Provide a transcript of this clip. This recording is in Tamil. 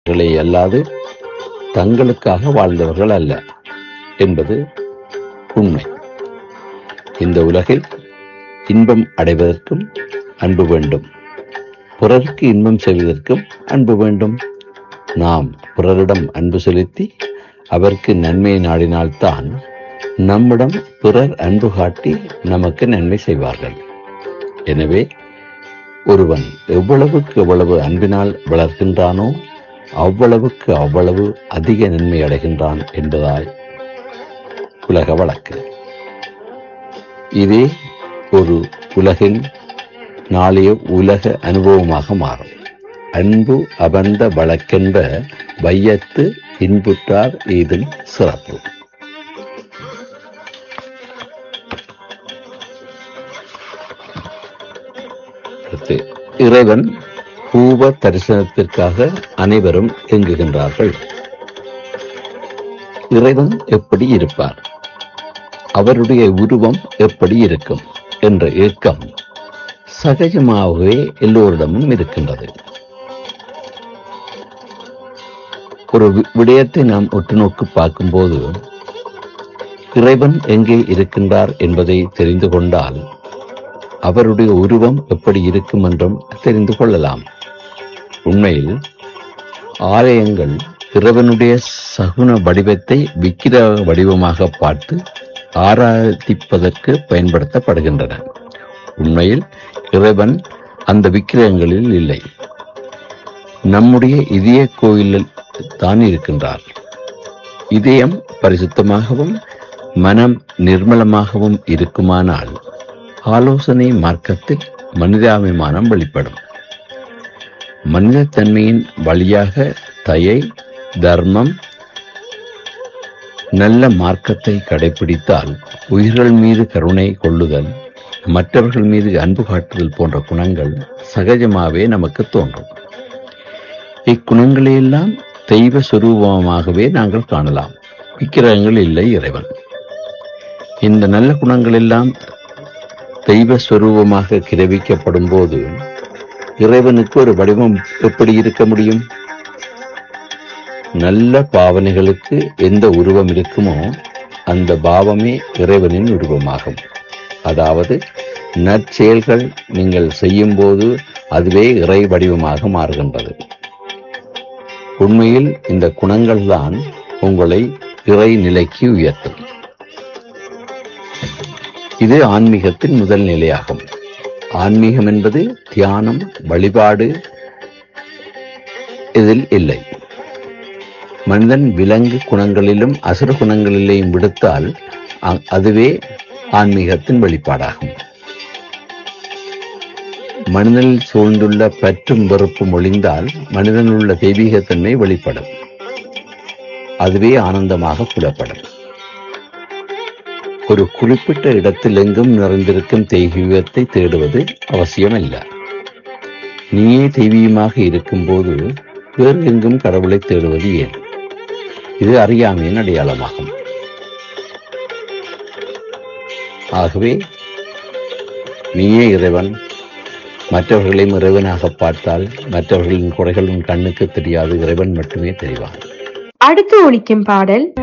வாழ்ந்தவர்களே அல்லாது தங்களுக்காக வாழ்ந்தவர்கள் அல்ல என்பது உண்மை இந்த உலகில் இன்பம் அடைவதற்கும் அன்பு வேண்டும் பிறருக்கு இன்பம் செய்வதற்கும் அன்பு வேண்டும் நாம் பிறரிடம் அன்பு செலுத்தி அவருக்கு நன்மையை நாடினால்தான் நம்மிடம் பிறர் அன்பு காட்டி நமக்கு நன்மை செய்வார்கள் எனவே ஒருவன் எவ்வளவுக்கு எவ்வளவு அன்பினால் வளர்கின்றானோ அவ்வளவுக்கு அவ்வளவு அதிக நன்மை அடைகின்றான் என்பதாய் உலக வழக்கு இதே ஒரு உலகின் நாளைய உலக அனுபவமாக மாறும் அன்பு அபந்த வழக்கென்ப வையத்து இன்புற்றார் ஏதும் சிறப்பு அடுத்து, இறைவன் பூவ தரிசனத்திற்காக அனைவரும் எங்குகின்றார்கள் இறைவன் எப்படி இருப்பார் அவருடைய உருவம் எப்படி இருக்கும் என்ற ஏக்கம் சகஜமாகவே எல்லோரிடமும் இருக்கின்றது ஒரு வி- விடயத்தை நாம் உற்று நோக்கி பார்க்கும்போது இறைவன் எங்கே இருக்கின்றார் என்பதை தெரிந்து கொண்டால் அவருடைய உருவம் எப்படி இருக்கும் என்றும் தெரிந்து கொள்ளலாம் உண்மையில் ஆலயங்கள் இறைவனுடைய சகுன வடிவத்தை விக்கிரக வடிவமாக பார்த்து ஆராதிப்பதற்கு பயன்படுத்தப்படுகின்றன உண்மையில் இறைவன் அந்த விக்கிரகங்களில் இல்லை நம்முடைய இதய கோயிலில் தான் இருக்கின்றார் இதயம் பரிசுத்தமாகவும் மனம் நிர்மலமாகவும் இருக்குமானால் ஆலோசனை மார்க்கத்தில் மனிதாபிமானம் வெளிப்படும் மனிதத்தன்மையின் வழியாக தயை தர்மம் நல்ல மார்க்கத்தை கடைபிடித்தால் உயிர்கள் மீது கருணை கொள்ளுதல் மற்றவர்கள் மீது அன்பு காட்டுதல் போன்ற குணங்கள் சகஜமாகவே நமக்கு தோன்றும் இக்குணங்களையெல்லாம் தெய்வ சுரூபமாகவே நாங்கள் காணலாம் விக்கிரகங்கள் இல்லை இறைவன் இந்த நல்ல குணங்கள் எல்லாம் தெய்வ ஸ்வரூபமாக கிரவிக்கப்படும் போது இறைவனுக்கு ஒரு வடிவம் எப்படி இருக்க முடியும் நல்ல பாவனைகளுக்கு எந்த உருவம் இருக்குமோ அந்த பாவமே இறைவனின் உருவமாகும் அதாவது நற்செயல்கள் நீங்கள் செய்யும்போது அதுவே இறை வடிவமாக மாறுகின்றது உண்மையில் இந்த குணங்கள் தான் உங்களை இறை நிலைக்கு உயர்த்தும் இது ஆன்மீகத்தின் முதல் நிலையாகும் ஆன்மீகம் என்பது தியானம் வழிபாடு இதில் இல்லை மனிதன் விலங்கு குணங்களிலும் அசுர குணங்களிலேயும் விடுத்தால் அ- அதுவே ஆன்மீகத்தின் வெளிப்பாடாகும் மனிதனில் சூழ்ந்துள்ள பற்றும் வெறுப்பும் ஒளிந்தால் மனிதனில் உள்ள தெய்வீகத்தன்மை வெளிப்படும் அதுவே ஆனந்தமாக புலப்படும் ஒரு குறிப்பிட்ட இடத்தில் எங்கும் நிறைந்திருக்கும் தெய்வீகத்தை தேடுவது அவசியமல்ல நீயே தெய்வீகமாக இருக்கும்போது வேறு எங்கும் கடவுளை தேடுவது ஏன் இது அறியாமையின் அடையாளமாகும் ஆகவே நீயே இறைவன் மற்றவர்களையும் இறைவனாக பார்த்தால் மற்றவர்களின் குறைகள் உன் கண்ணுக்கு தெரியாது இறைவன் மட்டுமே தெரிவான் அடுத்து ஒலிக்கும் பாடல்